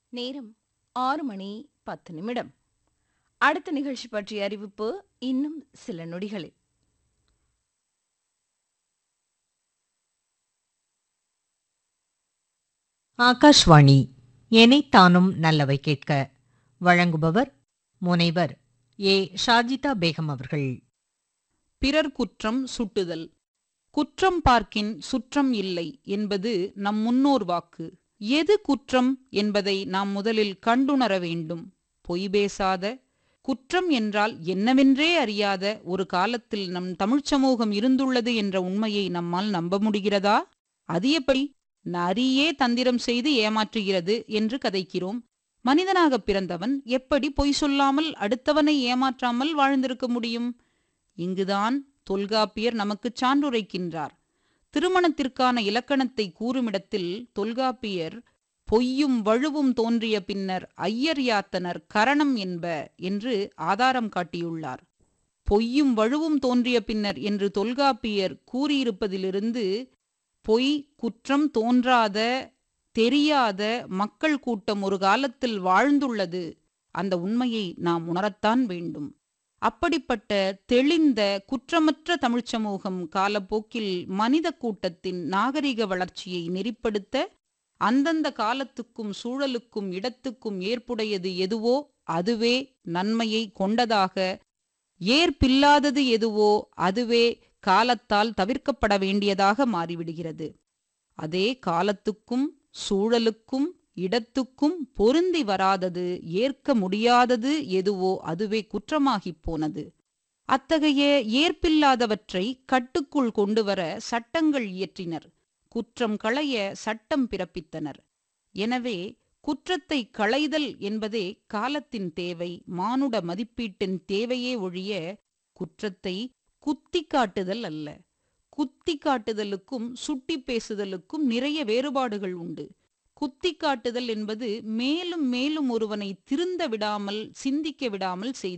நேரம் ஆறு மணி பத்து நிமிடம் அடுத்த நிகழ்ச்சி பற்றிய அறிவிப்பு இன்னும் சில நொடிகளில் ஆகாஷ்வாணி எனைத்தானும் நல்லவை கேட்க வழங்குபவர் முனைவர் ஏ ஷாஜிதா பேகம் அவர்கள் பிறர் குற்றம் சுட்டுதல் குற்றம் பார்க்கின் சுற்றம் இல்லை என்பது நம் முன்னோர் வாக்கு எது குற்றம் என்பதை நாம் முதலில் கண்டுணர வேண்டும் பொய் பேசாத குற்றம் என்றால் என்னவென்றே அறியாத ஒரு காலத்தில் நம் தமிழ்ச் சமூகம் இருந்துள்ளது என்ற உண்மையை நம்மால் நம்ப முடிகிறதா அது எப்படி நரியே தந்திரம் செய்து ஏமாற்றுகிறது என்று கதைக்கிறோம் மனிதனாக பிறந்தவன் எப்படி பொய் சொல்லாமல் அடுத்தவனை ஏமாற்றாமல் வாழ்ந்திருக்க முடியும் இங்குதான் தொல்காப்பியர் நமக்குச் சான்றுரைக்கின்றார் திருமணத்திற்கான இலக்கணத்தை கூறுமிடத்தில் தொல்காப்பியர் பொய்யும் வழுவும் தோன்றிய பின்னர் ஐயர் யாத்தனர் கரணம் என்ப என்று ஆதாரம் காட்டியுள்ளார் பொய்யும் வழுவும் தோன்றிய பின்னர் என்று தொல்காப்பியர் கூறியிருப்பதிலிருந்து பொய் குற்றம் தோன்றாத தெரியாத மக்கள் கூட்டம் ஒரு காலத்தில் வாழ்ந்துள்ளது அந்த உண்மையை நாம் உணரத்தான் வேண்டும் அப்படிப்பட்ட தெளிந்த குற்றமற்ற தமிழ்ச் சமூகம் காலப்போக்கில் மனித கூட்டத்தின் நாகரிக வளர்ச்சியை நெறிப்படுத்த அந்தந்த காலத்துக்கும் சூழலுக்கும் இடத்துக்கும் ஏற்புடையது எதுவோ அதுவே நன்மையை கொண்டதாக ஏற்பில்லாதது எதுவோ அதுவே காலத்தால் தவிர்க்கப்பட வேண்டியதாக மாறிவிடுகிறது அதே காலத்துக்கும் சூழலுக்கும் இடத்துக்கும் பொருந்தி வராதது ஏற்க முடியாதது எதுவோ அதுவே குற்றமாகிப் போனது அத்தகைய ஏற்பில்லாதவற்றை கட்டுக்குள் கொண்டுவர சட்டங்கள் இயற்றினர் குற்றம் களைய சட்டம் பிறப்பித்தனர் எனவே குற்றத்தை களைதல் என்பதே காலத்தின் தேவை மானுட மதிப்பீட்டின் தேவையே ஒழிய குற்றத்தை குத்தி காட்டுதல் அல்ல குத்தி காட்டுதலுக்கும் சுட்டி பேசுதலுக்கும் நிறைய வேறுபாடுகள் உண்டு குத்தி காட்டுதல் என்பது மேலும் மேலும் ஒருவனை திருந்த விடாமல் சிந்திக்க விடாமல் செய்தல்